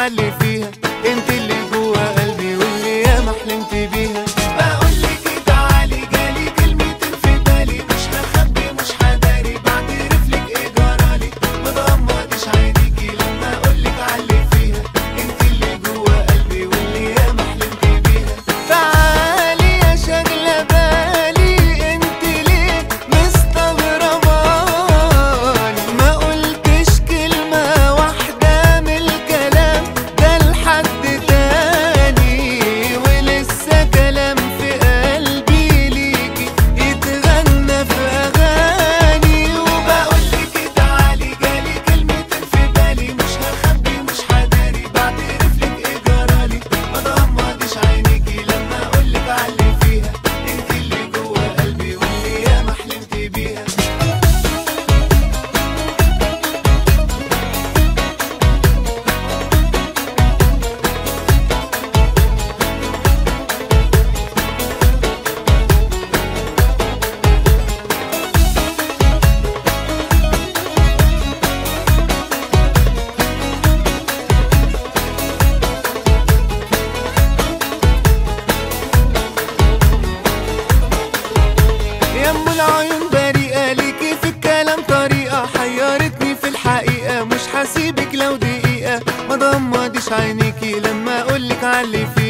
علي فيها انت اللي جوا قلبي واللي ياما حلمت بيها بقول لك تعالي جالي كلمتين في بالي مش هخبي مش هداري بعترف لك ايه جرالي ما تغمضيش عينيكي لما اقول لك علي فيها انت اللي جوا قلبي واللي ياما حلمت بيها تعالي يا شاغله بالي انت ليه مستغرباني ما قلتش كلمه واحده من الكلام ده لحد تاني ولسه كلام في قلبي ليكي يتغنى في اغاني وبقول لك تعالي جالي كلمتين في بالي مش هخبي مش هداري بعترف لك ايه جرالي ما تغمضيش عينيكي لما اقول لك علي فيها انت اللي جوا قلبي واللي ياما حلمت بيها يا ام العيون بريئة ليكي في الكلام طريقة حيرتني في الحقيقة مش هسيبك لو دقيقة ما ضمضيش عينيكي لما اقولك علي فيها